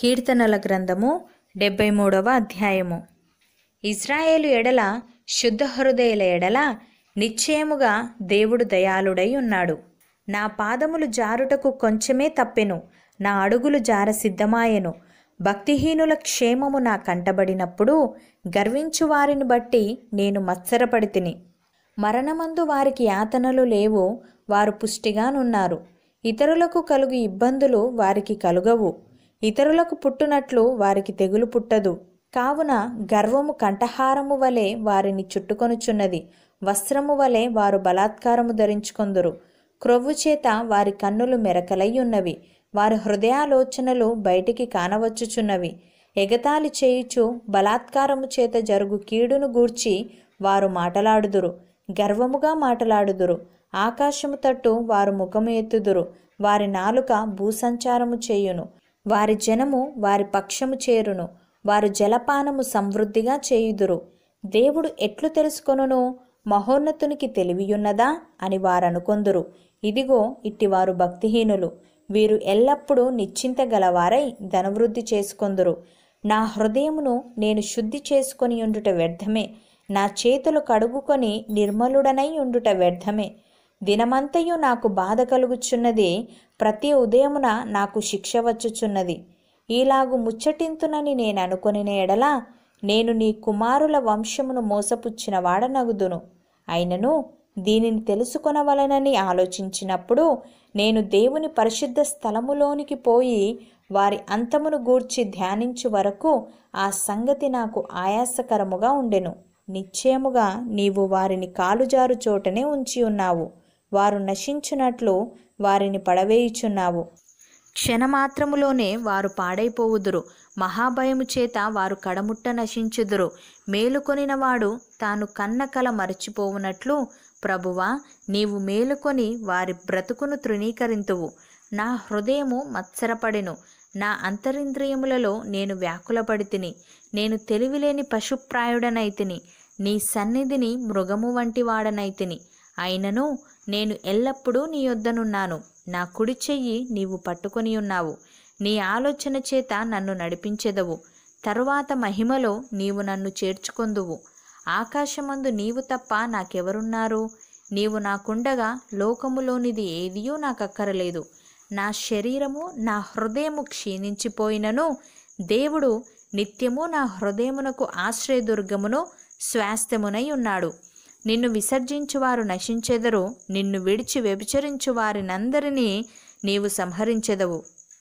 కీర్తనల గ్రంథము డెబ్బై మూడవ అధ్యాయము ఇజ్రాయేలు ఎడల శుద్ధ హృదయుల ఎడల నిశ్చయముగా దేవుడు దయాళుడై ఉన్నాడు నా పాదములు జారుటకు కొంచెమే తప్పెను నా అడుగులు జార సిద్ధమాయెను భక్తిహీనుల క్షేమము నా కంటబడినప్పుడు గర్వించు వారిని బట్టి నేను మత్సరపడి తిని మరణమందు వారికి యాతనలు లేవు వారు పుష్టిగానున్నారు ఇతరులకు కలుగు ఇబ్బందులు వారికి కలుగవు ఇతరులకు పుట్టునట్లు వారికి తెగులు పుట్టదు కావున గర్వము కంఠహారము వలె వారిని చుట్టుకొనుచున్నది వస్త్రము వలె వారు బలాత్కారము ధరించుకొందురు క్రొవ్వు చేత వారి కన్నులు మెరకలై ఉన్నవి వారి హృదయాలోచనలు బయటికి కానవచ్చుచున్నవి ఎగతాళి చేయుచు బలాత్కారము చేత జరుగు కీడును గూర్చి వారు మాటలాడుదురు గర్వముగా మాటలాడుదురు ఆకాశము తట్టు వారు ముఖము ఎత్తుదురు వారి నాలుక భూసంచారము చేయును వారి జనము వారి పక్షము చేరును వారు జలపానము సమృద్ధిగా చేయుదురు దేవుడు ఎట్లు తెలుసుకొనును మహోన్నతునికి తెలివియున్నదా అని వారనుకొందురు ఇదిగో ఇట్టివారు భక్తిహీనులు వీరు ఎల్లప్పుడూ నిశ్చింత గలవారై ధనవృద్ధి చేసుకొందురు నా హృదయమును నేను శుద్ధి చేసుకొని ఉండుట వ్యర్థమే నా చేతులు కడుగుకొని నిర్మలుడనై ఉండుట వ్యర్థమే దినమంతయు నాకు బాధ కలుగుచున్నది ప్రతి ఉదయమున నాకు శిక్ష వచ్చుచున్నది ఈలాగు ముచ్చటింతునని నేను అనుకొనిన ఎడల నేను నీ కుమారుల వంశమును మోసపుచ్చిన వాడనగుదును అయినను దీనిని తెలుసుకొనవలనని ఆలోచించినప్పుడు నేను దేవుని పరిశుద్ధ స్థలములోనికి పోయి వారి అంతమును గూర్చి ధ్యానించు వరకు ఆ సంగతి నాకు ఆయాసకరముగా ఉండెను నిశ్చయముగా నీవు వారిని కాలుజారు చోటనే ఉంచి ఉన్నావు వారు నశించునట్లు వారిని పడవేయుచున్నావు క్షణమాత్రములోనే వారు పాడైపోవుదురు మహాభయము చేత వారు కడముట్ట నశించుదురు మేలుకొనినవాడు తాను కన్న కల మరచిపోవునట్లు ప్రభువా నీవు మేలుకొని వారి బ్రతుకును తృణీకరింతువు నా హృదయము మత్సరపడెను నా అంతరింద్రియములలో నేను వ్యాకులపడి తిని నేను తెలివిలేని పశుప్రాయుడనైతిని నీ సన్నిధిని మృగము వంటి వాడనైతిని అయినను నేను ఎల్లప్పుడూ నీ యొద్దనున్నాను నా కుడి చెయ్యి నీవు పట్టుకొని ఉన్నావు నీ ఆలోచన చేత నన్ను నడిపించెదవు తరువాత మహిమలో నీవు నన్ను చేర్చుకొందువు ఆకాశమందు నీవు తప్ప నాకెవరున్నారు నీవు నాకుండగా లోకములోనిది ఏదియూ నాకక్కరలేదు నా శరీరము నా హృదయము క్షీణించిపోయినను దేవుడు నిత్యము నా హృదయమునకు ఆశ్రయదుర్గమును స్వాస్థ్యమునై ఉన్నాడు నిన్ను విసర్జించువారు నశించెదరు నిన్ను విడిచి వ్యభిచరించు వారినందరినీ నీవు సంహరించెదవు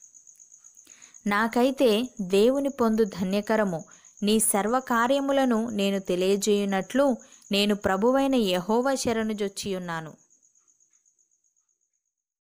నాకైతే దేవుని పొందు ధన్యకరము నీ సర్వకార్యములను నేను తెలియజేయునట్లు నేను ప్రభువైన యహోవ శరణు జొచ్చియున్నాను